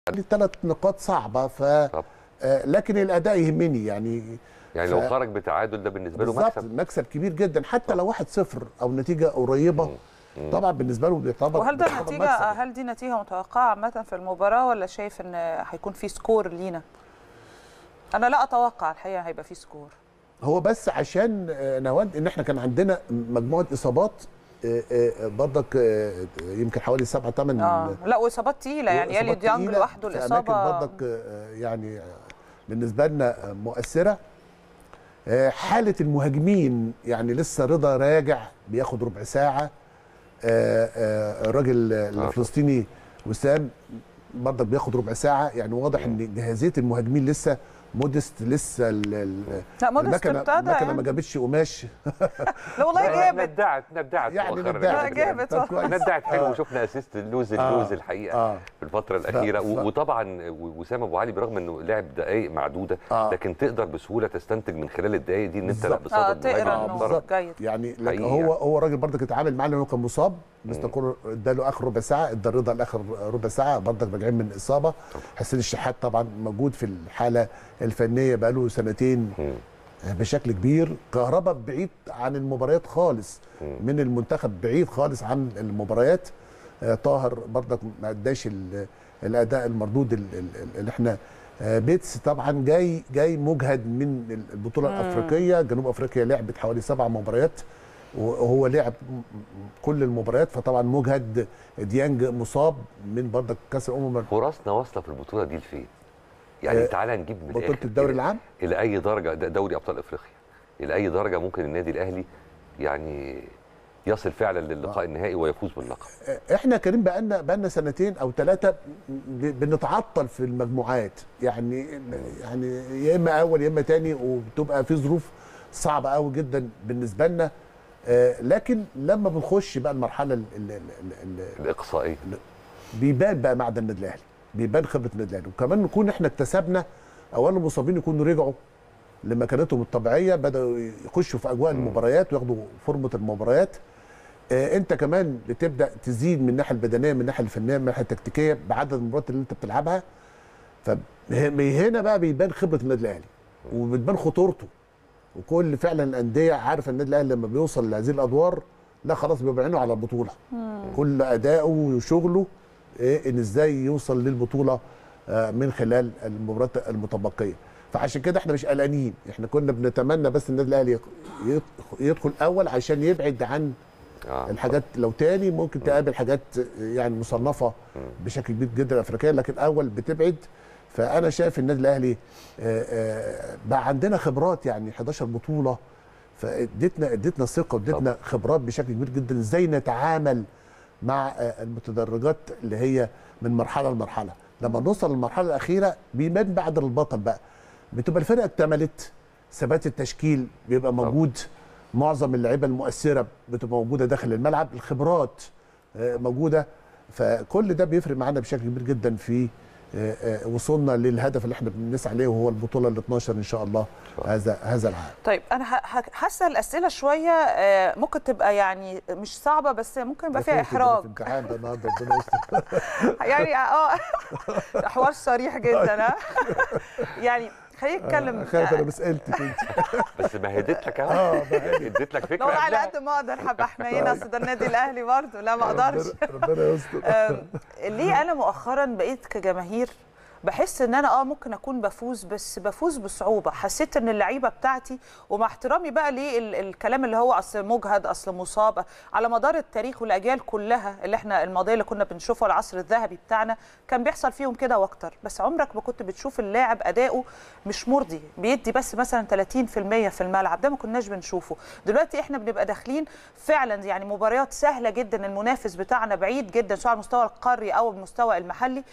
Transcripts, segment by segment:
يعني ثلاث نقاط صعبه ف طب. آه، لكن الاداء يهمني يعني يعني لو ف- خرج بتعادل ده بالنسبه له بالظبط مكسب مكسب كبير جدا حتى لو 1-0 او نتيجه قريبه طبعا بالنسبه له بيعتبر وهل ده بيعتبر نتيجه مكسب. هل دي نتيجه متوقعه عامه في المباراه ولا شايف ان هيكون في سكور لينا انا لا اتوقع الحقيقه هيبقى في سكور هو بس عشان آه، نود ان احنا كان عندنا مجموعه اصابات آه، آه، برضك آه، يمكن حوالي سبعة ثمان اه لا واصابات تقيله يعني يالي ديانج لوحده في الاصابه اماكن برضك آه، يعني آه، بالنسبه لنا آه، مؤثره آه، حاله المهاجمين يعني لسه رضا راجع بياخد ربع ساعه آه، آه، الراجل الفلسطيني وسام برضك بياخد ربع ساعه يعني واضح ان جاهزيه المهاجمين لسه مودست لسه ال- ال- لا مودست المكنه ابتدى المكنه ما يعني. جابتش قماش لا والله جابت ندعت ندعت يعني مؤخراً. ندعت. لا جابت طب كويس. ندعت حلو آه. وشفنا اسيست اللوز آه. اللوز الحقيقه آه. في الفتره الاخيره ف- و- وطبعا وسام ابو علي برغم انه لعب دقائق معدوده آه. لكن تقدر بسهوله تستنتج من خلال الدقائق دي ان انت لا بالظبط. اه بصدد تقرا مهاجم انه محترم. جيد يعني لكن حقيقي هو يعني. هو راجل برضك اتعامل معاه لانه كان مصاب مستر كولر اداله اخر ربع ساعه ادى رضا الاخر ربع ساعه برضك راجعين من اصابه حسين الشحات طبعا موجود في الحاله الفنيه بقاله سنتين مم. بشكل كبير كهربا بعيد عن المباريات خالص من المنتخب بعيد خالص عن المباريات آه، طاهر برضك ما اداش ال- الاداء المردود ال- ال- اللي احنا آه، بيتس طبعا جاي جاي مجهد من البطوله الافريقيه جنوب افريقيا لعبت حوالي سبع مباريات وهو لعب م- م- كل المباريات فطبعا مجهد ديانج مصاب من برضك كاس الامم فرصنا واصله في البطوله دي لفين؟ يعني آه، تعالى نجيب من بطوله الآخر الدوري كده. العام الى اي درجه ده دوري ابطال افريقيا الى اي درجه ممكن النادي الاهلي يعني يصل فعلا للقاء النهائي ويفوز باللقب احنا كريم بقالنا بقالنا سنتين او ثلاثه بنتعطل في المجموعات يعني يعني يا اما اول يا اما تاني وبتبقى في ظروف صعبه قوي جدا بالنسبه لنا آه، لكن لما بنخش بقى المرحله ال- ال- ال- ال- الاقصائي بيبان بقى معدن النادي الاهلي بيبان خبره النادي الاهلي وكمان نكون احنا اكتسبنا اولا المصابين يكونوا رجعوا لمكانتهم الطبيعيه بداوا يخشوا في اجواء المباريات وياخدوا فورمه المباريات آه، انت كمان بتبدا تزيد من الناحيه البدنيه من الناحيه الفنيه من الناحيه التكتيكيه بعدد المباريات اللي انت بتلعبها فهنا بقى بيبان خبره النادي الاهلي وبتبان خطورته وكل فعلا الانديه عارف النادي الاهلي لما بيوصل لهذه الادوار لا خلاص بيبقى عينه على البطوله كل اداؤه وشغله إيه ان ازاي يوصل للبطوله آه، من خلال المباريات المتبقيه فعشان كده احنا مش قلقانين احنا كنا بنتمنى بس النادي الاهلي يدخ- يدخل اول عشان يبعد عن آه. الحاجات لو تاني ممكن تقابل حاجات يعني مصنفه بشكل كبير جدا افريقيا لكن اول بتبعد فانا شايف النادي الاهلي آه، آه، بقى عندنا خبرات يعني 11 بطوله فادتنا ادتنا ثقه وادتنا خبرات بشكل كبير جدا ازاي نتعامل مع آه، المتدرجات اللي هي من مرحله لمرحله لما نوصل للمرحله الاخيره بيبان بعد البطل بقى بتبقى الفرقه اكتملت ثبات التشكيل بيبقى موجود معظم اللعيبه المؤثره بتبقى موجوده داخل الملعب الخبرات آه، موجوده فكل ده بيفرق معانا بشكل كبير جدا في آه، آه، وصولنا للهدف اللي احنا بنسعى عليه وهو البطوله ال 12 ان شاء الله هذا هذا العام طيب انا ه- ه- هسال اسئله شويه آه، ممكن تبقى يعني مش صعبه بس ممكن يبقى فيها فوت ده احراج في امتحان ده النهارده ربنا يستر يعني اه حوار صريح جدا ها يعني خلينا نتكلم خايف انا مسالتك انت بس مهدت لك اهو اه اديت لك فكره لو على قبلها. قد ما اقدر حابه احمينا اصل ده النادي الاهلي برضه لا ما اقدرش ربنا- ربنا يستر آم، ليه انا مؤخرا بقيت كجماهير بحس ان انا اه ممكن اكون بفوز بس بفوز بصعوبه حسيت ان اللعيبه بتاعتي ومع احترامي بقى للكلام اللي هو اصل مجهد اصل مصاب على مدار التاريخ والاجيال كلها اللي احنا الماضيه اللي كنا بنشوفه العصر الذهبي بتاعنا كان بيحصل فيهم كده واكتر بس عمرك ما كنت بتشوف اللاعب اداؤه مش مرضي بيدي بس مثلا 30% في الملعب ده ما كناش بنشوفه دلوقتي احنا بنبقى داخلين فعلا يعني مباريات سهله جدا المنافس بتاعنا بعيد جدا سواء على المستوى القاري او المستوى المحلي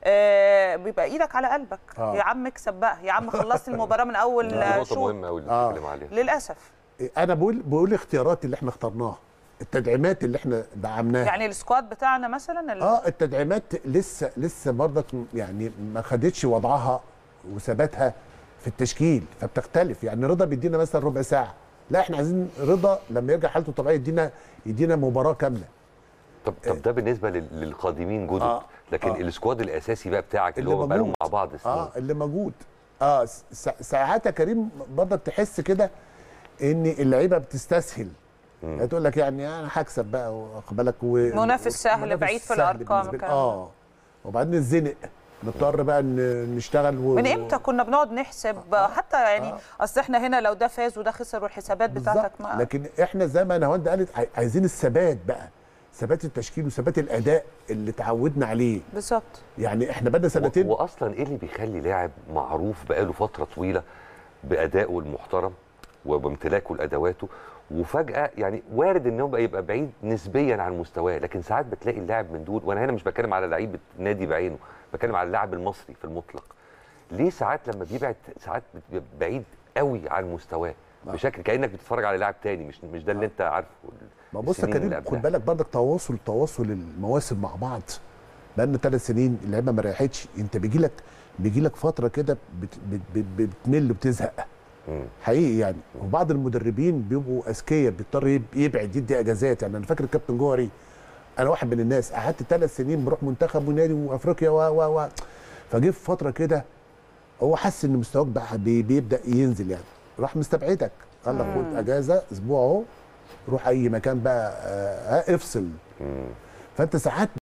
آه بيبقى ايدك على قلبك آه. يا عم اكسب بقى يا عم خلصت المباراه من اول دي نقطه شوط مهمه قوي اللي آه. بتتكلم عليها للاسف انا بقول بقول الاختيارات اللي احنا اخترناها التدعيمات اللي احنا دعمناها يعني السكواد بتاعنا مثلا ال- اه التدعيمات لسه لسه برضك يعني ما خدتش وضعها وثباتها في التشكيل فبتختلف يعني رضا بيدينا مثلا ربع ساعه لا احنا عايزين رضا لما يرجع حالته الطبيعيه يدينا يدينا مباراه كامله طب طب ده بالنسبه لل- للقادمين جدد آه، لكن آه. السكواد الاساسي بقى بتاعك اللي, اللي هو بقالهم موجود. مع بعض سنين اه اللي موجود اه س- ساعات يا كريم برضك تحس كده ان اللعيبه بتستسهل يعني تقول لك يعني انا هكسب بقى واخد بالك و... منافس سهل منافس بعيد في سهل الأرقام بالنسبة لي. كمان. اه وبعدين نتزنق نضطر بقى ن- نشتغل و... من امتى كنا بنقعد نحسب حتى يعني آه. اصل احنا هنا لو ده فاز وده خسر والحسابات بتاعتك بالظبط. ما لكن احنا زي ما نهاوند قالت عاي- عايزين الثبات بقى ثبات التشكيل وثبات الاداء اللي اتعودنا عليه بالظبط يعني احنا بقالنا سنتين و- واصلا ايه اللي بيخلي لاعب معروف بقاله فتره طويله بادائه المحترم وبامتلاكه لادواته وفجاه يعني وارد ان هو بقى يبقى بعيد نسبيا عن مستواه لكن ساعات بتلاقي اللاعب من دول وانا هنا مش بتكلم على لعيب نادي بعينه بتكلم على اللاعب المصري في المطلق ليه ساعات لما بيبعد ساعات بتبقى بعيد قوي عن مستواه بشكل كانك بتتفرج على لاعب تاني مش مش ده اللي انت عارفه ما بص يا السنين اللي كريم خد قبلها. بالك برضك تواصل تواصل المواسم مع بعض بقالنا ثلاث سنين اللعيبه ما ريحتش انت بيجي لك بيجي لك فتره كده بت بت بت بتمل وبتزهق مم. حقيقي يعني وبعض المدربين بيبقوا اذكياء بيضطر يب- يبعد يدي اجازات يعني انا فاكر الكابتن جوهري انا واحد من الناس قعدت ثلاث سنين بروح منتخب ونادي وافريقيا و و و فجه في فتره كده هو حس ان مستواك بقى بي- بيبدا ينزل يعني راح مستبعدك قال لك خد اجازه اسبوع اهو روح اي مكان بقى آه، افصل مم. فانت ساعات